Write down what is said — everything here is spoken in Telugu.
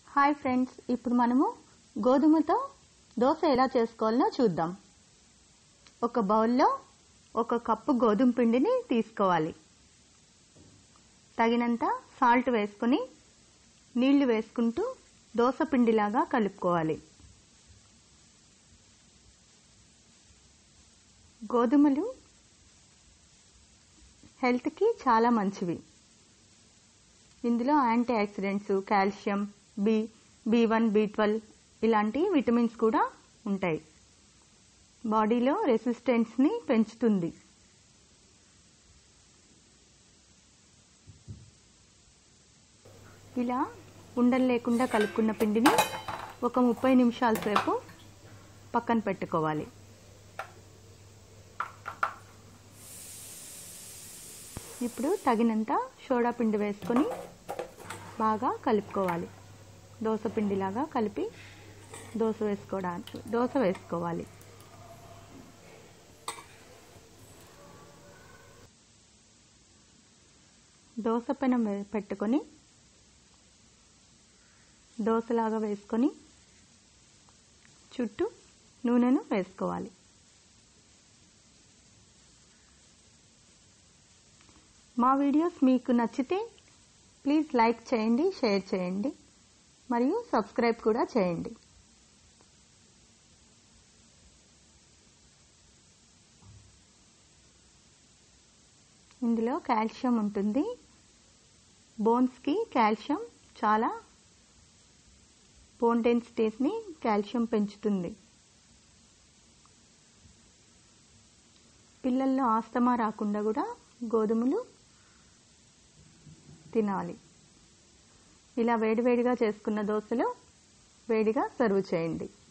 హాయ్ ఫ్రెండ్స్ ఇప్పుడు మనము గోధుమతో దోశ ఎలా చేసుకోవాలో చూద్దాం ఒక బౌల్లో ఒక కప్పు గోధుమ పిండిని తీసుకోవాలి తగినంత సాల్ట్ వేసుకొని నీళ్లు వేసుకుంటూ దోశ పిండిలాగా కలుపుకోవాలి గోధుమలు హెల్త్కి చాలా మంచివి ఇందులో anti oxidants calcium B B one B twelve ఇలాంటి విటమిన్స్ కూడా ఉంటాయి బాడీలో రెసిస్టెన్స్ని పెంచుతుంది ఇలా ఉండలు లేకుండా కలుపుకున్న పిండిని ఒక ముప్పై నిమిషాల సేపు పక్కన పెట్టుకోవాలి ఇప్పుడు తగినంత సోడా పిండి వేసుకొని బాగా కలుపుకోవాలి దోశ పిండిలాగా కలిపి దోశ వేసుకోవడానికి దోశ వేసుకోవాలి దోశ పెనం వే- పెట్టుకొని దోశలాగా వేసుకొని చుట్టూ నూనెను వేసుకోవాలి మా వీడియోస్ మీకు నచ్చితే ప్లీజ్ లైక్ చేయండి షేర్ చేయండి మరియు సబ్స్క్రైబ్ కూడా చేయండి ఇందులో కాల్షియం ఉంటుంది బోన్స్కి కాల్షియం చాలా బోన్ డెన్సిటీస్ని కాల్షియం పెంచుతుంది పిల్లల్లో ఆస్తమా రాకుండా కూడా గోధుమలు తినాలి ఇలా వేడివేడిగా చేసుకున్న దోశలు వేడిగా సర్వ్ చేయండి